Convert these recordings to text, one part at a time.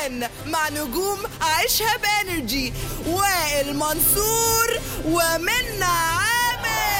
ويكند مع نجوم عيشها بانرجي وائل منصور ومنى عامر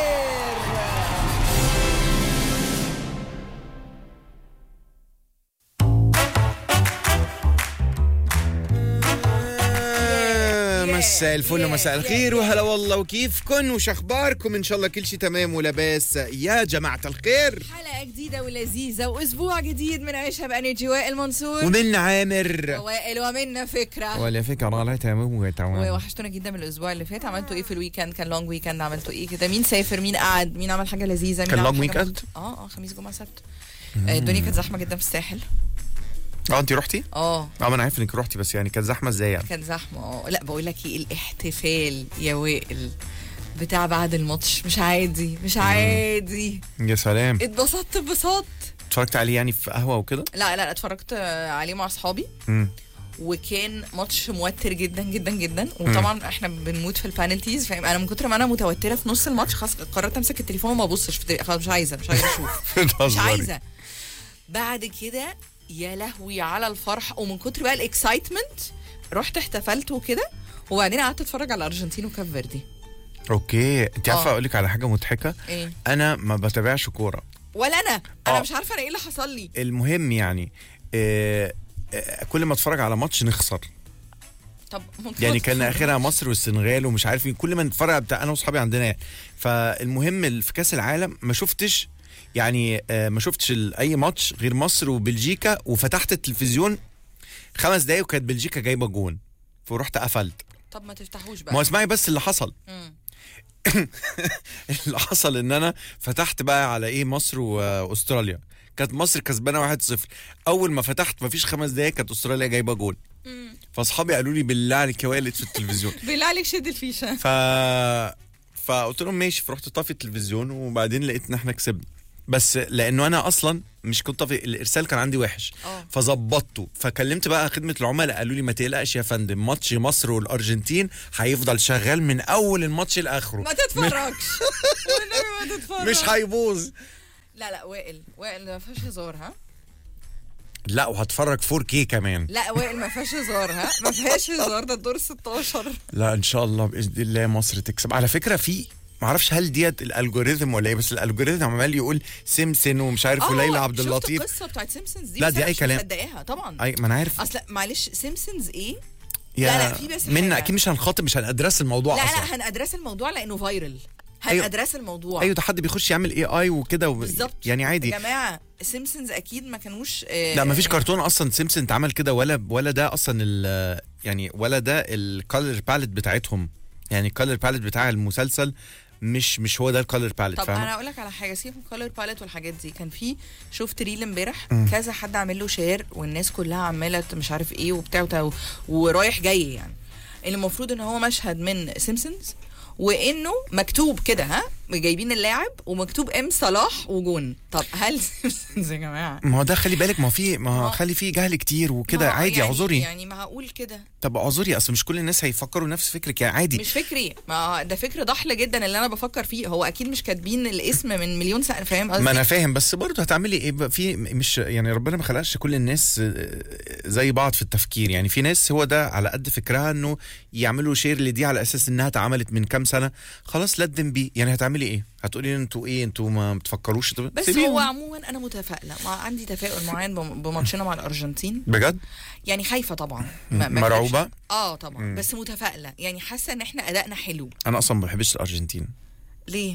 مساء الفل يا- ومساء يا- الخير يا- وهلا والله وكيفكن وش اخباركم ان شاء الله كل شيء تمام ولاباس يا جماعه الخير حلقة جديدة ولذيذة وأسبوع جديد من عيشها بأنرجي وائل منصور ومن عامر وائل ومنا فكرة ولا فكره والله تمام وتمام ووحشتونا جدا من الاسبوع اللي فات عملتوا ايه في الويكند كان لونج ويكند عملتوا ايه كده مين سافر مين قعد مين عمل حاجه لذيذه مين كان عمل long حاجة weekend؟ مخت- اه اه خميس جمعه سبت آه، الدنيا كانت زحمه جدا في الساحل اه انت رحتي؟ اه اه ما انا عارف انك رحتي بس يعني كانت زحمه ازاي يعني؟ كان زحمه اه لا بقول لك ايه الاحتفال يا وائل بتاع بعد الماتش مش عادي مش عادي يا سلام اتبسطت اتبسطت اتفرجت عليه يعني في قهوه وكده؟ لا لا اتفرجت آه، عليه مع اصحابي مم. وكان ماتش موتر جدا جدا جدا وطبعا احنا بنموت في البانالتيز فاهم انا من كتر ما انا متوتره في نص الماتش خلاص قررت امسك التليفون وما ابصش في التليفون. خلاص مش عايزه مش عايزه اشوف مش بتهزري. عايزه بعد كده يا لهوي على الفرح ومن كتر بقى الاكسايتمنت رحت احتفلت وكده وبعدين قعدت اتفرج على الارجنتين وكاب فيردي اوكي انت عارفه آه. اقول لك على حاجه مضحكه ايه انا ما بتابعش كوره ولا انا انا آه. مش عارفه انا ايه اللي حصل لي المهم يعني آه آه كل ما اتفرج على ماتش نخسر طب ممكن يعني ما كان تتفرجش. اخرها مصر والسنغال ومش عارف ايه كل ما نتفرج بتاع انا واصحابي عندنا يعني. فالمهم ال- في كاس العالم ما شفتش يعني آه، ما شفتش ال- اي ماتش غير مصر وبلجيكا وفتحت التلفزيون خمس دقايق وكانت بلجيكا جايبه جون فرحت قفلت طب ما تفتحوش ما بقى هو اسمعي بس اللي حصل مم. اللي حصل ان انا فتحت بقى على ايه مصر واستراليا كانت مصر كسبانه 1-0 اول ما فتحت ما فيش خمس دقايق كانت استراليا جايبه جون فاصحابي قالوا لي بالله عليك يا والد في التلفزيون بالله عليك شد الفيشه ف فقلت لهم ماشي فرحت طافي التلفزيون وبعدين لقيت ان احنا كسبنا بس لانه انا اصلا مش كنت طافي الارسال كان عندي وحش اه. فظبطته فكلمت بقى خدمه العملاء قالوا لي ما تقلقش يا فندم ماتش مصر والارجنتين هيفضل شغال من اول الماتش لاخره ما تتفرجش والنبي ما تتفرج مش هيبوظ لا لا وائل وائل ما فيهاش هزار ها لا وهتفرج 4K كمان لا وائل ما فيهاش هزار ها ما فيهاش هزار ده الدور 16 لا ان شاء الله باذن الله مصر تكسب على فكره في معرفش هل ديت الالجوريثم ولا ايه بس الالجوريثم عمال يقول سمسم ومش عارف وليلى عبد اللطيف شفت القصه بتاعت سيمسونز دي لا، بس دي أنا أي مش كلام. مصدقاها طبعا اي ما انا عارف اصل معلش سيمسونز ايه يا لا، لا، في بس منا حاجة. اكيد مش هنخاطب مش هندرس الموضوع لا اصلا لا هندرس الموضوع لانه فايرل أيوة. هندرس الموضوع ايوه ده حد بيخش يعمل اي اي وكده و... بالظبط يعني عادي يا جماعه سيمسونز اكيد ما كانوش آه، لا ما فيش كرتون اصلا سيمسون اتعمل كده ولا ولا ده اصلا ال يعني ولا ده الكالر باليت بتاعتهم يعني الكالر باليت بتاع المسلسل مش مش هو ده الكالر باليت طب فاهم انا اقول لك على حاجه سيبك من كولر باليت والحاجات دي كان في شفت ريل امبارح كذا حد عامل له شير والناس كلها عماله مش عارف ايه وبتاع وبتاع ورايح جاي يعني اللي المفروض ان هو مشهد من سيمسونز وانه مكتوب كده ها جايبين اللاعب ومكتوب ام صلاح وجون طب هل سيمسونز يا جماعه ما هو ده خلي بالك ما هو في ما هو ما- خلي فيه جهل كتير وكده ما هو عادي يعني اعذري يعني معقول كده طب اعذري اصل مش كل الناس هيفكروا نفس فكرك يعني عادي مش فكري ما ده فكر ضحل جدا اللي انا بفكر فيه هو اكيد مش كاتبين الاسم من مليون سنه فاهم قصدي ما انا فاهم بس برضه هتعملي ايه بقى في مش يعني ربنا ما خلقش كل الناس آه، زي بعض في التفكير يعني في ناس هو ده على قد فكرها انه يعملوا شير لدي على اساس انها اتعملت من كام سنه خلاص لدم بيه يعني هتعملي ايه هتقولي انتوا ايه انتوا ما بتفكروش طب بس سيبيهم. هو عموما انا متفائله ما عندي تفاؤل معين بم- بماتشنا مع الارجنتين بجد يعني خايفه طبعا ما- ما مرعوبة؟ أكذبش. اه طبعا بس متفائله يعني حاسه ان احنا ادائنا حلو انا اصلا ما بحبش الارجنتين ليه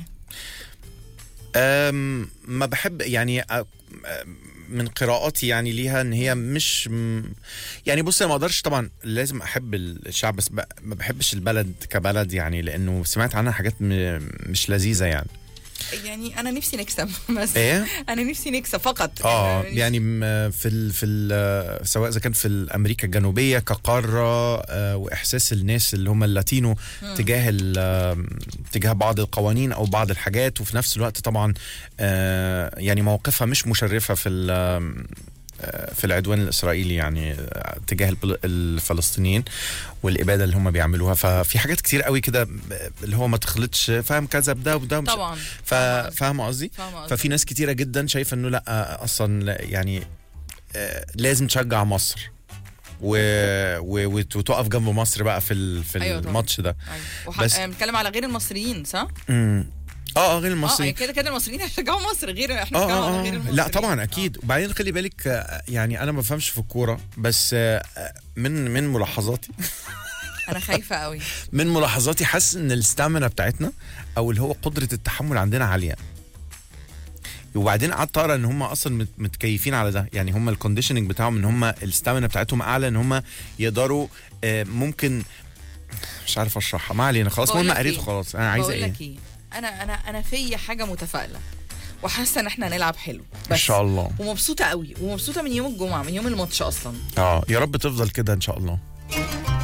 أم ما بحب يعني أ- أم، من قراءاتي يعني ليها ان هي مش م- يعني بص انا ما اقدرش طبعا لازم احب الشعب بس ب- ما بحبش البلد كبلد يعني لانه سمعت عنها حاجات م- مش لذيذه يعني يعني انا نفسي نكسب بس ايه انا نفسي نكسب فقط اه أنا يعني م- في ال في ال سواء اذا كان في امريكا الجنوبيه كقاره آه، واحساس الناس اللي هم اللاتينو تجاه ال- آم، تجاه بعض القوانين او بعض الحاجات وفي نفس الوقت طبعا آه، يعني مواقفها مش مشرفه في ال- آم، آه، في العدوان الاسرائيلي يعني آه، تجاه البل- الفلسطينيين والاباده اللي هم بيعملوها ففي حاجات كتير قوي كده ب- اللي هو ما تخلطش فاهم كذا بده وده ومش- طبعا ف- فاهم قصدي؟ فاهمة قصدك. ففي ناس كتيره جدا شايفه انه لا اصلا لا يعني آه، لازم تشجع مصر و... و... وت- وتقف جنب مصر بقى في ال... في أيوة طبعاً. الماتش ده أيوة. وح... بس- آه، بنتكلم على غير المصريين صح؟ امم اه اه غير اه المصري كده كده المصريين هيشجعوا مصر غير احنا اه بنتكلم على اه, غير آه. المصريين لا طبعا اكيد وبعدين خلي بالك آه، يعني انا ما بفهمش في الكوره بس آه، آه، من من ملاحظاتي آه. انا خايفه قوي من ملاحظاتي حاسس ان الاستامينا بتاعتنا او اللي هو قدره التحمل عندنا عاليه وبعدين قعدت اقرا ان هم اصلا مت- متكيفين على ده يعني هم الكونديشننج بتاعهم ان هم الاستامينا بتاعتهم اعلى ان هم يقدروا آه، ممكن مش عارف اشرحها ما علينا خلاص بقول المهم لك قريت إيه؟ خلاص انا عايزه بقول ايه لك ايه انا انا انا في حاجه متفائله وحاسه ان احنا هنلعب حلو بس ان شاء الله ومبسوطه قوي ومبسوطه من يوم الجمعه من يوم الماتش اصلا اه يا رب تفضل كده ان شاء الله